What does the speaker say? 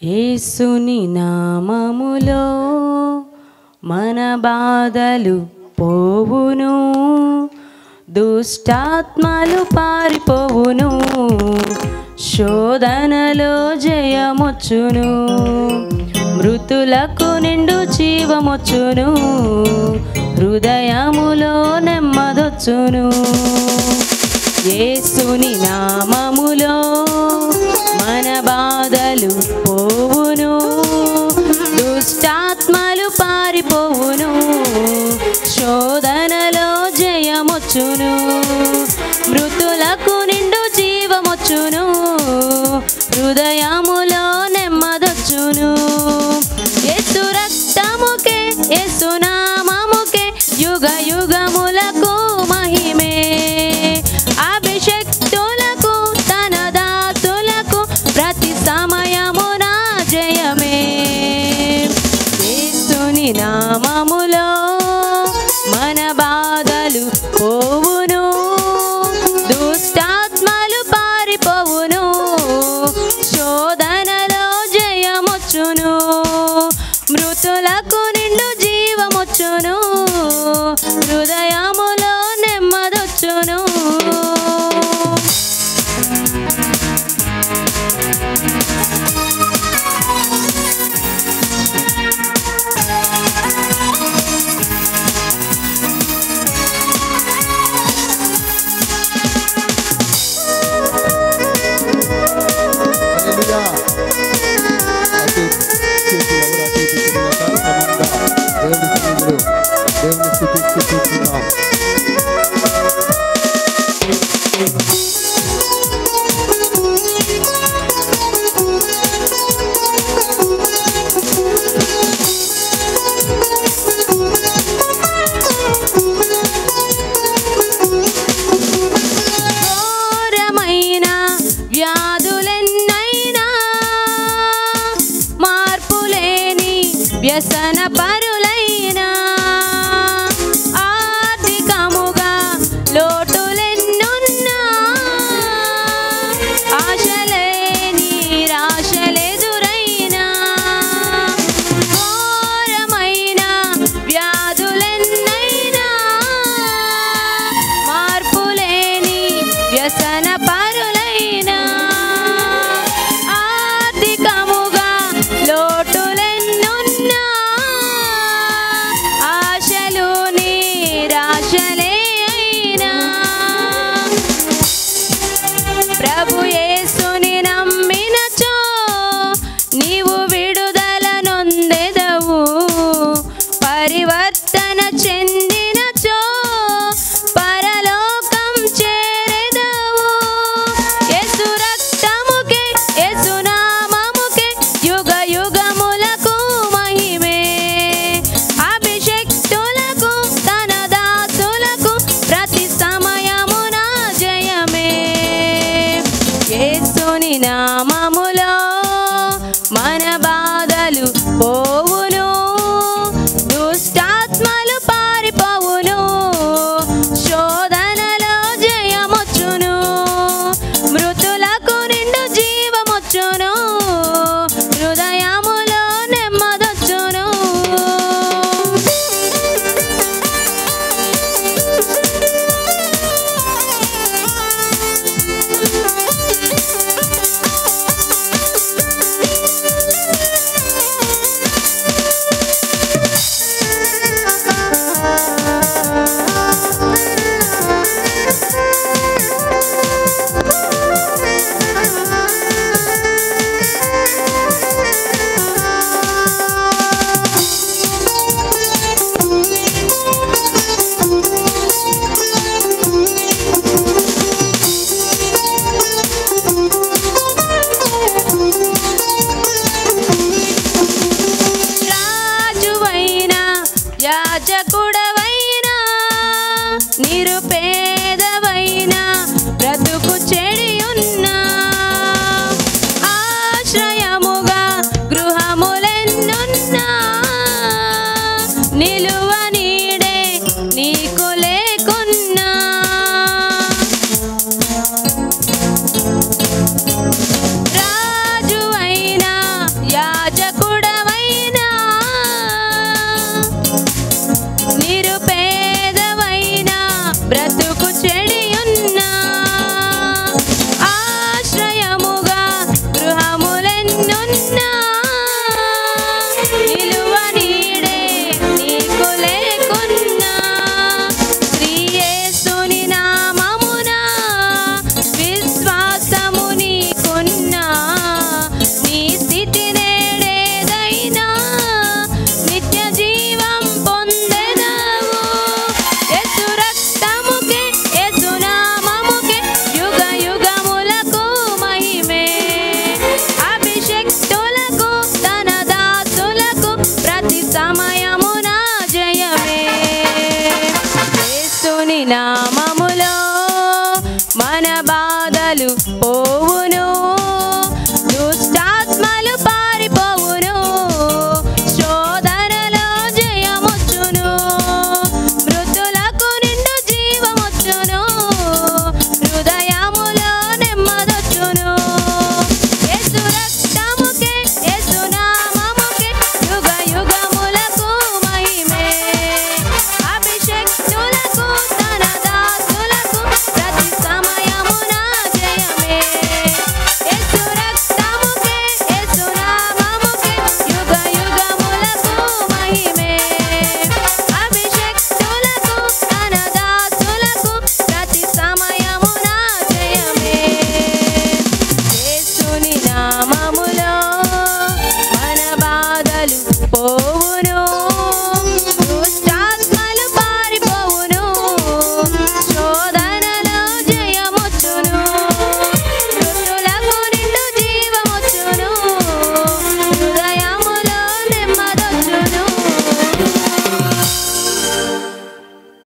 యేసుని నామములో మన బాధలు పోవును దుష్టాత్మలు పారిపోవును శోధనలో జయమొచ్చును మృతులకు నిండు జీవమొచ్చును హృదయములో నెమ్మదొచ్చును యేసుని నామములో మన బాధలు పోవును దుష్టాత్మలు పారిపోవును శోధనలో జయమొచ్చును మృతులకు నిండు జీవమొచ్చును హృదయములో నెమ్మదొచ్చును యేసు రక్తముకే యేసు నామముకే యుగ యుగములకు మహిమే అభిషక్తులకు తన దాసులకు ప్రతి సమయమున జయమే యేసుని నామములో మన బాధలు పోవును దుష్టాత్మలు పారిపోవును శోధనలో జయమొచ్చును మృతులకు నిండు జీవమొచ్చును హృదయములో నెమ్మదొచ్చును హల్లెలూయా. అటు చేసి ఎవరు అటు ఇటు తిరిగిన కార్యక్రమంగా దేవుని సన్నిధిలో దేవుని స్థుతిస్తూ కూర్చున్నాం. ఘోరమైన వ్యాధులెన్నైనా మార్పులేని వ్యసన పరులైనా ఆర్థికముగా లోటులెన్నున్నా ఆశలేని రాశలెదురైనా ఘోరమైన వ్యాధులెన్నైనా మార్పులేని వ్యసన పరులైనా ఆర్థికముగా లోటులెన్నున్నా ఆశలు నిరాశలే అయినా ప్రభు యేసుని నమ్మినచో నీవు విడుదల నొందెదవు పరివర్తన చెందినచో పరలోకం చేరెదవు యేసు రక్తముకే యేసు నామముకే యుగ యుగములకు మహిమే అభిషక్తులకు తన దాసులకు ప్రతి సమయమున జయమే యేసుని నామములో మన బాధలు పోవును దుష్టాత్మలు పారిపోవును శోధనలో జయమొచ్చును మృతులకు నిండు జీవమొచ్చును హృదయములో నెమ్మదొచ్చును పోవును